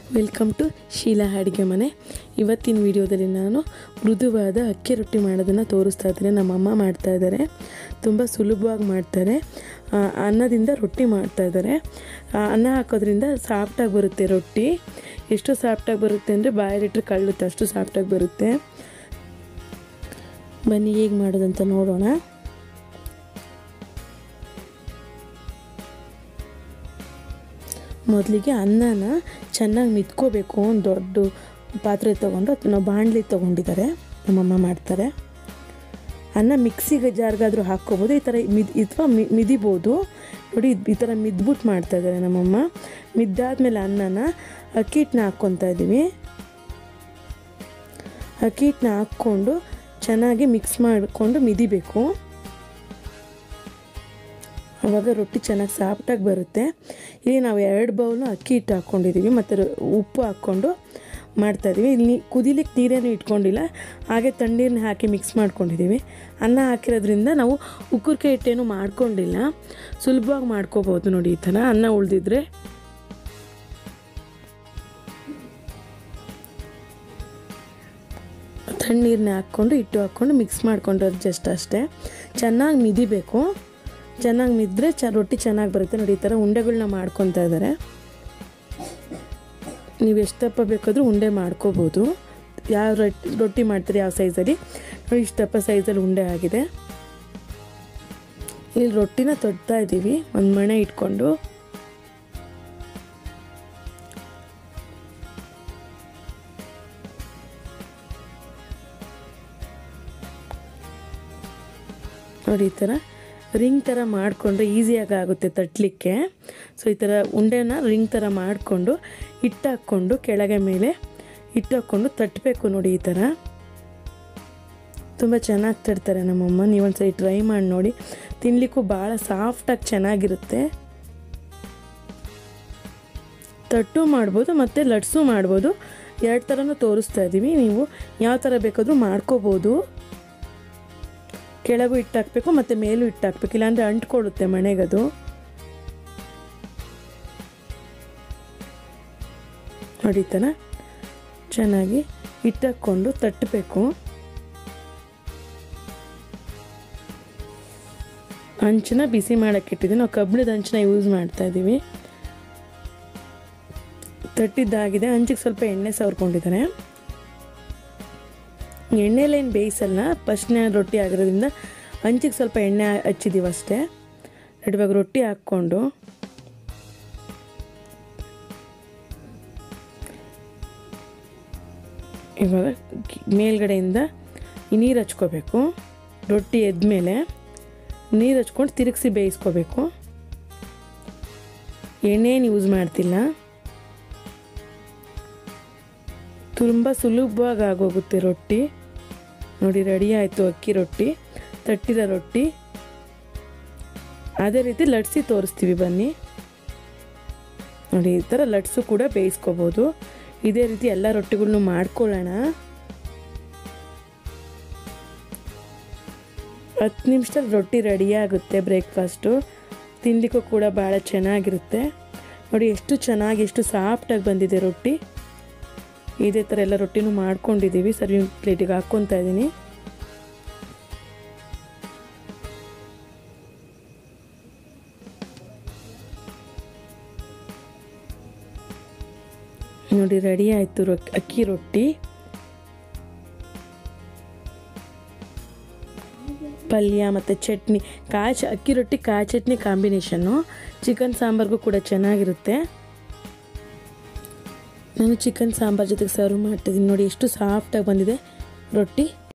welcome to Sheila ಅಡುಗೆ ಮನೆ ಇವತ್ತಿನ ವಿಡಿಯೋದಲ್ಲಿ ನಾನು ಮೃದುವಾದ ಅಕ್ಕಿ ರೊಟ್ಟಿ ಮಾಡೋದನ್ನು ತೋರಿಸ್ತಾ ಇದ್ದೀನಿ ನಮ್ಮಮ್ಮ ಮಾಡ್ತಾ ಇದ್ದಾರೆ ತುಂಬ ಸುಲಭವಾಗಿ ಮಾಡ್ತಾರೆ ಆ, ಅನ್ನದಿಂದ ರೊಟ್ಟಿ ಮಾಡ್ತಾ ಇದ್ದಾರೆ ಆ, ಅನ್ನ ಹಾಕೋದ್ರಿಂದ ಸಾಫ್ಟಾಗಿ ಬರುತ್ತೆ ರೊಟ್ಟಿ ಎಷ್ಟು ಸಾಫ್ಟಾಗಿ ಬರುತ್ತೆ ಅಂದರೆ ಬಾಯಲ್ಲಿಟ್ಟರೆ ಕಳ್ಳುತ್ತೆ ಅಷ್ಟು ಸಾಫ್ಟಾಗಿ ಬರುತ್ತೆ ಬನ್ನಿ ಹೇಗೆ ಮಾಡೋದಂತ ನೋಡೋಣ ಮೊದಲಿಗೆ ಅನ್ನನ ಚೆನ್ನಾಗಿ ಮಿತ್ಕೋಬೇಕು ಒಂದು ದೊಡ್ಡ ಪಾತ್ರೆ ತೊಗೊಂಡು ಅಥವಾ ನಾವು ಬಾಣಲಿ ತೊಗೊಂಡಿದ್ದಾರೆ ನಮ್ಮಮ್ಮ ಮಾಡ್ತಾರೆ ಅನ್ನ ಮಿಕ್ಸಿಗೆ ಜಾರ್ಗಾದರೂ ಹಾಕ್ಕೋಬೋದು ಈ ಥರ ಮಿದ್ ಅಥವಾ ಮಿದಿಬೋದು ನೋಡಿ ಇದ್- ಈ ಥರ ಮಿದ್ಬಿಟ್ಟು ಮಾಡ್ತಾ ಇದ್ದಾರೆ ನಮ್ಮಮ್ಮ ಮಿದ್ದಾದ್ಮೇಲೆ ಅನ್ನನ ಅಕ್ಕಿ ಹಿಟ್ಟನ್ನ ಹಾಕ್ಕೊತಾ ಇದ್ದೀವಿ ಅಕ್ಕಿ ಹಿಟ್ಟನ್ನ ಹಾಕ್ಕೊಂಡು ಚೆನ್ನಾಗಿ ಮಿಕ್ಸ್ ಮಾಡಿಕೊಂಡು ಮಿದಿಬೇಕು ಆವಾಗ ರೊಟ್ಟಿ ಚೆನ್ನಾಗಿ ಸಾಫ್ಟಾಗಿ ಬರುತ್ತೆ ಇಲ್ಲಿ ನಾವು ಎರಡು ಬೌಲು ಅಕ್ಕಿ ಹಿಟ್ಟು ಹಾಕ್ಕೊಂಡಿದ್ದೀವಿ ಮತ್ತು ರ- ಉಪ್ಪು ಹಾಕ್ಕೊಂಡು ಮಾಡ್ತಾಯಿದ್ದೀವಿ ಇಲ್ಲಿ ಕುದಿಲಿಕ್ಕೆ ನೀರೇನು ಇಟ್ಕೊಂಡಿಲ್ಲ ಹಾಗೆ ತಣ್ಣೀರನ್ನ ಹಾಕಿ ಮಿಕ್ಸ್ ಮಾಡ್ಕೊಂಡಿದ್ದೀವಿ ಅನ್ನ ಹಾಕಿರೋದ್ರಿಂದ ನಾವು ಉಕ್ಕುರ್ಕೆ ಹಿಟ್ಟೇನು ಮಾಡ್ಕೊಂಡಿಲ್ಲ ಸುಲಭವಾಗಿ ಮಾಡ್ಕೋಬೋದು ನೋಡಿ ಈ ಥರ ಅನ್ನ ಉಳಿದಿದ್ರೆ ತಣ್ಣೀರನ್ನ ಹಾಕ್ಕೊಂಡು ಹಿಟ್ಟು ಹಾಕ್ಕೊಂಡು ಮಿಕ್ಸ್ ಮಾಡ್ಕೊಂಡು ಜಸ್ಟ್ ಅಷ್ಟೇ ಚೆನ್ನಾಗಿ ಮಿದಿಬೇಕು ಚೆನ್ನಾಗಿ ಮಿದ್ರೆ ಚ ರೊಟ್ಟಿ ಚೆನ್ನಾಗಿ ಬರುತ್ತೆ ನೋಡಿ ಈ ಥರ ಉಂಡೆಗಳನ್ನ ಮಾಡ್ಕೊತಾ ಇದ್ದಾರೆ ನೀವು ಎಷ್ಟು ದಪ್ಪ ಬೇಕಾದರೂ ಉಂಡೆ ಮಾಡ್ಕೋಬೋದು ಯಾವ ರೊಟ್ಟಿ ರೊಟ್ಟಿ ಮಾಡ್ತೀರಿ ಯಾವ ಸೈಜಲ್ಲಿ ನೋಡಿ ಇಷ್ಟು ದಪ್ಪ ಸೈಜಲ್ಲಿ ಉಂಡೆ ಆಗಿದೆ ಇಲ್ಲಿ ರೊಟ್ಟಿನ ತೊಡ್ತಾ ಇದ್ದೀವಿ ಒಂದು ಮಣೆ ಇಟ್ಕೊಂಡು ನೋಡಿ ಈ ಥರ ರಿಂಗ್ ಥರ ಮಾಡಿಕೊಂಡ್ರೆ ಈಸಿಯಾಗಿ ಆಗುತ್ತೆ ತಟ್ಟಲಿಕ್ಕೆ ಸೊ ಈ ಥರ ಉಂಡೆನ ರಿಂಗ್ ಥರ ಮಾಡಿಕೊಂಡು ಹಿಟ್ಟು ಹಾಕ್ಕೊಂಡು ಕೆಳಗೆ ಮೇಲೆ ಹಿಟ್ಟು ಹಾಕ್ಕೊಂಡು ತಟ್ಟಬೇಕು ನೋಡಿ ಈ ಥರ ತುಂಬ ಚೆನ್ನಾಗಿ ತಡ್ತಾರೆ ನಮ್ಮಮ್ಮ ನೀವೊಂದ್ಸರಿ ಟ್ರೈ ಮಾಡಿ ನೋಡಿ ತಿನ್ನಲಿಕ್ಕೂ ಭಾಳ ಸಾಫ್ಟಾಗಿ ಚೆನ್ನಾಗಿರುತ್ತೆ ತಟ್ಟು ಮಾಡ್ಬೋದು ಮತ್ತು ಲಟ್ಸು ಮಾಡ್ಬೋದು ಎರಡು ಥರನೂ ತೋರಿಸ್ತಾ ಇದ್ದೀವಿ ನೀವು ಯಾವ ಥರ ಬೇಕಾದರೂ ಮಾಡ್ಕೋಬೋದು ಕೆಳಗೂ ಹಿಟ್ಟು ಹಾಕಬೇಕು ಮತ್ತು ಮೇಲೂ ಹಿಟ್ಟು ಹಾಕ್ಬೇಕು ಇಲ್ಲಾಂದರೆ ಅಂಟ್ಕೊಳ್ಳುತ್ತೆ ಮನೆಗದು ನೋಡಿ ಈ ಥರ ಚೆನ್ನಾಗಿ ಹಿಟ್ಟು ಹಾಕ್ಕೊಂಡು ತಟ್ಟಬೇಕು ಹಂಚನ್ನ ಬಿಸಿ ಮಾಡೋಕ್ಕೆ ಇಟ್ಟಿದ್ದೀವಿ ನಾವು ಕಬ್ಬಿಣದ ಹಂಚನ್ನ ಯೂಸ್ ಮಾಡ್ತಾ ಇದ್ದೀವಿ ತಟ್ಟಿದ್ದಾಗಿದೆ ಹಂಚಿಗೆ ಸ್ವಲ್ಪ ಎಣ್ಣೆ ಸವರ್ಕೊಂಡಿದ್ದಾರೆ ಎಣ್ಣೆಲೇನು ಬೇಯಿಸಲ್ಲ ಫಸ್ಟ್ನೇ ರೊಟ್ಟಿ ಆಗಿರೋದ್ರಿಂದ ಹಂಚಿಗೆ ಸ್ವಲ್ಪ ಎಣ್ಣೆ ಹಚ್ಚಿದ್ದೀವಿ ಅಷ್ಟೇ ಇವಾಗ ರೊಟ್ಟಿ ಹಾಕ್ಕೊಂಡು ಇವಾಗ ಮೇಲ್ಗಡೆಯಿಂದ ಈ ನೀರು ಹಚ್ಕೋಬೇಕು ರೊಟ್ಟಿ ಎದ್ಮೇಲೆ ನೀರು ಹಚ್ಕೊಂಡು ತಿರುಗಿಸಿ ಬೇಯಿಸ್ಕೋಬೇಕು ಎಣ್ಣೆನು ಯೂಸ್ ಮಾಡ್ತಿಲ್ಲ ತುಂಬ ಸುಲಭವಾಗಿ ಆಗೋಗುತ್ತೆ ರೊಟ್ಟಿ ನೋಡಿ ರೆಡಿ ಆಯಿತು ಅಕ್ಕಿ ರೊಟ್ಟಿ ತಟ್ಟಿದ ರೊಟ್ಟಿ ಅದೇ ರೀತಿ ಲಟ್ಸಿ ತೋರಿಸ್ತೀವಿ ಬನ್ನಿ ನೋಡಿ ಈ ಥರ ಲಟ್ಸು ಕೂಡ ಬೇಯಿಸ್ಕೋಬೋದು ಇದೇ ರೀತಿ ಎಲ್ಲ ರೊಟ್ಟಿಗಳ್ನು ಮಾಡ್ಕೊಳ್ಳೋಣ ಹತ್ತು ನಿಮಿಷದಲ್ಲಿ ರೊಟ್ಟಿ ರೆಡಿ ಆಗುತ್ತೆ ಬ್ರೇಕ್ಫಾಸ್ಟು ತಿನ್ನಲಿಕ್ಕೂ ಕೂಡ ಭಾಳ ಚೆನ್ನಾಗಿರುತ್ತೆ ನೋಡಿ ಎಷ್ಟು ಚೆನ್ನಾಗಿ ಎಷ್ಟು ಸಾಫ್ಟಾಗಿ ಬಂದಿದೆ ರೊಟ್ಟಿ ಇದೇ ಥರ ಎಲ್ಲ ರೊಟ್ಟಿನೂ ಮಾಡ್ಕೊಂಡಿದ್ದೀವಿ ಸರ್ವಿಂಗ್ ಪ್ಲೇಟಿಗೆ ಹಾಕ್ಕೊತಾ ಇದ್ದೀನಿ ನೋಡಿ ರೆಡಿ ಆಯಿತು ರೊ ಅಕ್ಕಿ ರೊಟ್ಟಿ ಪಲ್ಯ ಮತ್ತು ಚಟ್ನಿ ಕಾಯಿ ಚ ಅಕ್ಕಿ ರೊಟ್ಟಿ ಕಾಯಿ ಚಟ್ನಿ ಕಾಂಬಿನೇಷನ್ನು ಚಿಕನ್ ಸಾಂಬಾರ್ಗೂ ಕೂಡ ಚೆನ್ನಾಗಿರುತ್ತೆ ನಾನು ಚಿಕನ್ ಸಾಂಬಾರ್ ಜೊತೆಗೆ ಸರ್ವ್ ಮಾಡ್ತಿದ್ದೀನಿ ನೋಡಿ ಎಷ್ಟು ಸಾಫ್ಟಾಗಿ ಬಂದಿದೆ ರೊಟ್ಟಿ